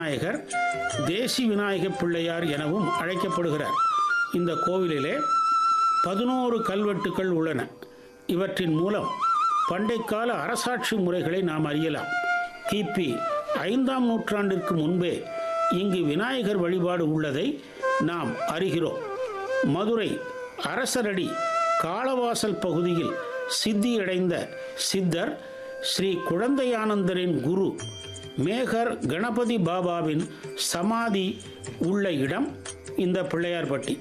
விநாயகர் தேசி விநாயக பிள்ளையார் எனவும் அழைக்கப்படுகிறார் இந்த கோவிலிலே பதினோரு கல்வெட்டுக்கள் உள்ளன இவற்றின் மூலம் பண்டைக்கால அரசாட்சி முறைகளை நாம் அறியலாம் கிபி ஐந்தாம் நூற்றாண்டிற்கு முன்பே இங்கு விநாயகர் வழிபாடு உள்ளதை நாம் அறிகிறோம் மதுரை அரசரடி காளவாசல் பகுதியில் சித்தியடைந்த சித்தர் ஸ்ரீ குழந்தையானந்தரின் குரு மேகர் கணபதி பாபாவின் சமாதி உள்ள இடம் இந்த பிள்ளையார்பட்டி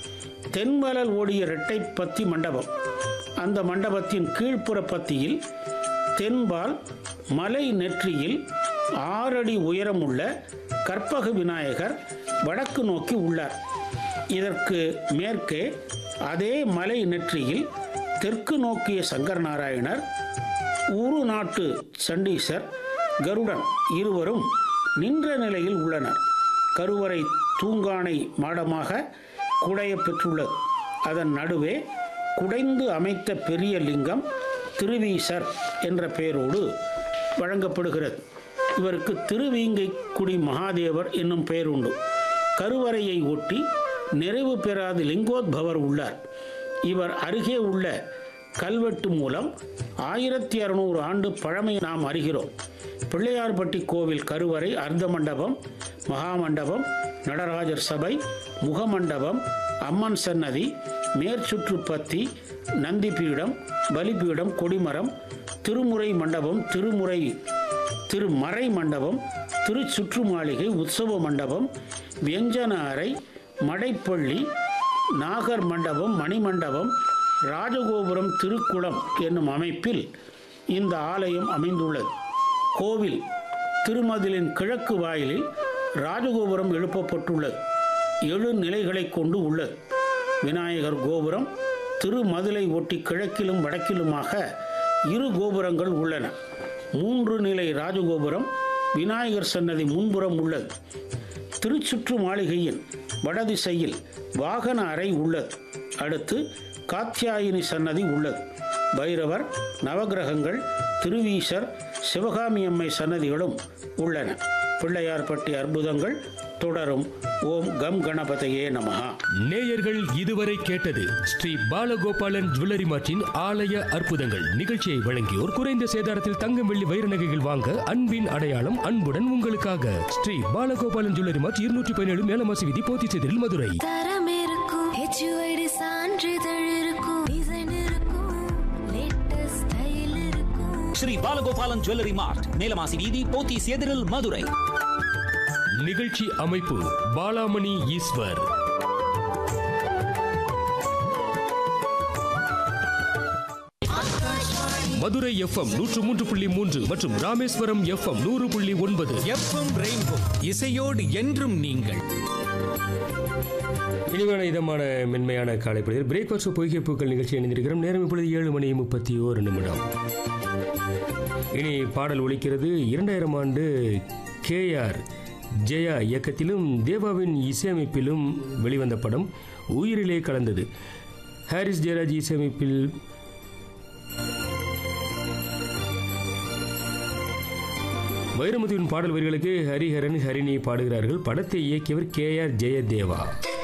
தென்மலல் ஓடிய இரட்டை பத்தி மண்டபம் அந்த மண்டபத்தின் கீழ்ப்புற பத்தியில் தென்பால் மலை நெற்றியில் ஆறடி உயரமுள்ள கற்பக விநாயகர் வடக்கு நோக்கி உள்ளார் இதற்கு மேற்கே அதே மலை நெற்றியில் தெற்கு நோக்கிய சங்கர் நாராயணர் உரு நாட்டு சண்டீசர் கருடன் இருவரும் நின்ற நிலையில் உள்ளனர் கருவறை தூங்கானை மாடமாக குடைய பெற்றுள்ளது அதன் நடுவே குடைந்து அமைத்த பெரிய லிங்கம் திருவீசர் என்ற பெயரோடு வழங்கப்படுகிறது இவருக்கு திருவீங்கைக்குடி மகாதேவர் என்னும் பெயர் உண்டு கருவறையை ஒட்டி நிறைவு பெறாத லிங்கோத்பவர் உள்ளார் இவர் அருகே உள்ள கல்வெட்டு மூலம் ஆயிரத்தி அறுநூறு ஆண்டு பழமை நாம் அறிகிறோம் பிள்ளையார்பட்டி கோவில் கருவறை அர்த்த மண்டபம் மகாமண்டபம் நடராஜர் சபை முகமண்டபம் அம்மன் சன்னதி மேற்சுற்றுப்பத்தி நந்திபீடம் பலிபீடம் கொடிமரம் திருமுறை மண்டபம் திருமுறை திருமறை மண்டபம் திருச்சுற்று மாளிகை உற்சவ மண்டபம் வியஞ்சன அறை மடைப்பள்ளி நாகர் மண்டபம் மணிமண்டபம் ராஜகோபுரம் திருக்குளம் என்னும் அமைப்பில் இந்த ஆலயம் அமைந்துள்ளது கோவில் திருமதிலின் கிழக்கு வாயிலில் ராஜகோபுரம் எழுப்பப்பட்டுள்ளது எழு நிலைகளை கொண்டு உள்ளது விநாயகர் கோபுரம் திருமதிலை ஒட்டி கிழக்கிலும் வடக்கிலுமாக இரு கோபுரங்கள் உள்ளன மூன்று நிலை ராஜகோபுரம் விநாயகர் சன்னதி முன்புறம் உள்ளது திருச்சுற்று மாளிகையின் வடதிசையில் வாகன அறை உள்ளது அடுத்து காத்தியாயினி சன்னதி உள்ளது பைரவர் நவகிரகங்கள் திருவீசர் சிவகாமி அம்மை சன்னதிகளும் உள்ளன பிள்ளையார்பட்டி அற்புதங்கள் தொடரும் ஓம் கம் கணபதையே நமஹா நேயர்கள் இதுவரை கேட்டது ஸ்ரீ பாலகோபாலன் ஜுவல்லரி மார்ட்டின் ஆலய அற்புதங்கள் நிகழ்ச்சியை வழங்கியோர் குறைந்த சேதாரத்தில் தங்கம் வெள்ளி வைர நகைகள் வாங்க அன்பின் அடையாளம் அன்புடன் உங்களுக்காக ஸ்ரீ பாலகோபாலன் ஜுவல்லரி மார்ட் இருநூற்றி பதினேழு மேலமாசி விதி போத்திச்செதில் மதுரை தரம் இருக்கும் ஹெச்யூஐடி சான்றிதழ் இருக்கும் டிசைன் இருக்கும் லேட்டஸ்ட் ஸ்டைல் இருக்கும் ஸ்ரீ பாலகோபாலன் ஜுவல்லரி மார்ட் மேலமாசி வீதி போத்தீஸ் எதிரில் மதுரை நிகழ்ச்சி அமைப்பு பாலாமணி ஈஸ்வர் மதுரை எஃப்எம் நூற்று மூன்று புள்ளி மூன்று மற்றும் ராமேஸ்வரம் எஃப்எம் நூறு புள்ளி ஒன்பது எஃப்எம் ரெயின்போ இசையோடு என்றும் நீங்கள் இனிமையான இதமான மென்மையான காலை பொழுதில் பிரேக்ஃபாஸ்ட் பொய்கை பூக்கள் நிகழ்ச்சி இணைந்திருக்கிறோம் நேரம் இப்பொழுது ஏழு மணி முப்பத்தி ஓரு நிமிடம் இனி பாடல் ஒலிக்கிறது இரண்டாயிரம் ஆண்டு கேஆர் ஜெயா இயக்கத்திலும் தேவாவின் இசையமைப்பிலும் வெளிவந்த படம் உயிரிலே கலந்தது ஹாரிஸ் ஜெயராஜ் இசையமைப்பில் வைரமுத்துவின் பாடல் வரிகளுக்கு ஹரிஹரன் ஹரிணி பாடுகிறார்கள் படத்தை இயக்கியவர் கே ஆர் ஜெயதேவா